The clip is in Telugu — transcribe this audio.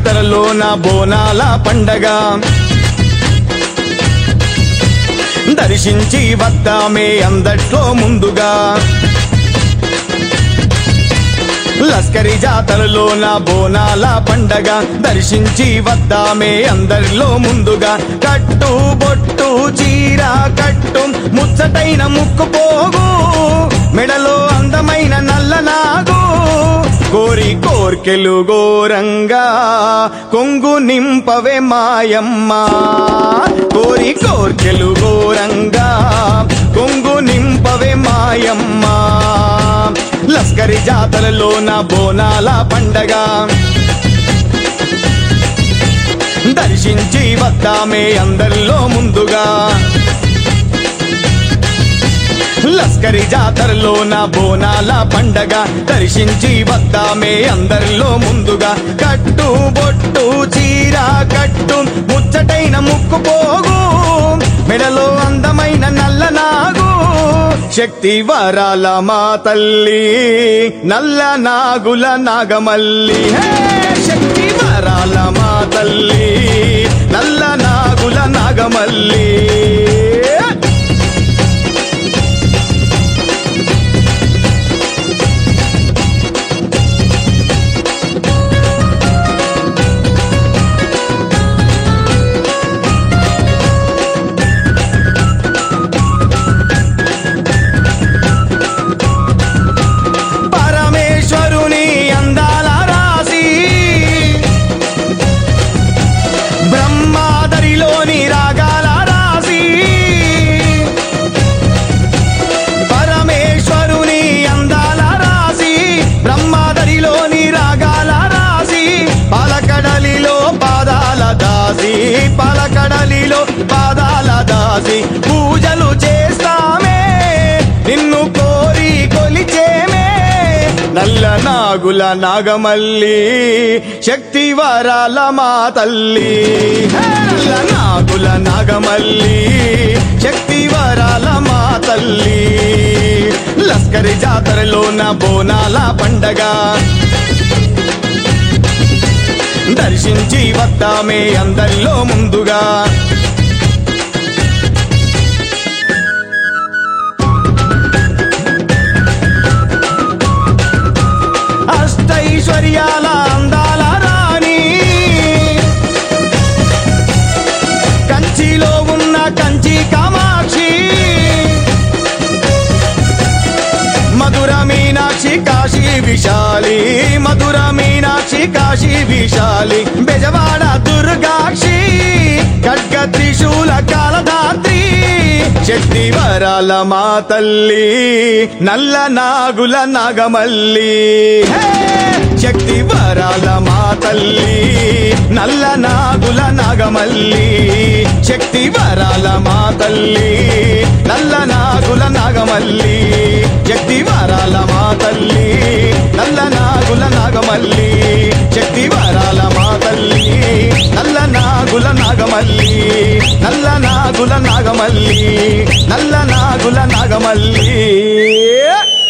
జాతరలోన బోనాల పండగ దర్శించి వద్దామే అందట్లో ముందుగా లస్కరి జాతరలోన బోనాల పండగ దర్శించి వద్దామే అందరిలో ముందుగా కట్టు బొట్టు చీర కట్టు ముచ్చటైన ముక్కు పోగు మెడలో అందమైన నల్ల నాగు కోరి కోర్కెలు గోరంగా కొంగు నింపవే మాయమ్మ కోరి కోర్కెలు గోరంగా కొంగు నింపవే మాయమ్మ లస్కరి జాతరలోన బోనాల పండగ దర్శించి వద్దామే అందరిలో ముందుగా లస్కరి జాతరలోన బోనాల పండగ దర్శించి వద్దామే అందరిలో ముందుగా కట్టు బొట్టు చీర కట్టు ముచ్చటైన ముక్కు పోగు మెడలో అందమైన నల్ల నాగు శక్తి వరాల మా తల్లి నల్ల నాగుల నాగమల్లి హే! శక్తి వరాల మా తల్లి నల్ల నాగుల నాగమల్లి పరమేశ్వరుని అందాల రాసి బ్రహ్మాదరిలోని రాగాల రాసి పరమేశ్వరుని అందాల రాసి బ్రహ్మాదరిలోని రాగాల రాసి పాలకడలిలో పాదాల దాసి పాలకడలిలో పాదాల దాసి పూజలు చేస్తామే నిన్ను కోరి కొలిచేమే నల్ల నాగుల నాగమల్లి శక్తి వరాల మా తల్లి హే! నల్ల నాగుల నాగమల్లి శక్తి వరాల మా తల్లి లస్కరి జాతరలోన బోనాల పండగ దర్శించి వద్దామే అందరిలో ముందుగా అష్టైశ్వర్యాల అందాల రాణి కంచిలో ఉన్న కంచి కామాక్షి మధుర మీనాక్షి కాశీ విశాలి మధుర మీనాక్షి కాశీ విశాలి బెజవాడ దుర్గాక్షి ఖడ్గ త్రిశూల కాలధాత్రి శక్తి వరాల మా తల్లి నల్ల నాగుల నాగమల్లి హే! శక్తి వరాల మా తల్లి నల్ల నాగుల నాగమల్లి శక్తి వరాల మా తల్లి నల్ల నాగుల నాగమల్లి శక్తి వరాల మా తల్లి నల్ల నాగుల నాగమల్లి శక్తి వరాల మా తల్లి నల్ల నాగుల నాగమల్లి నల్ల నాగుల నాగమల్లి నల్ల నాగుల నాగమల్లి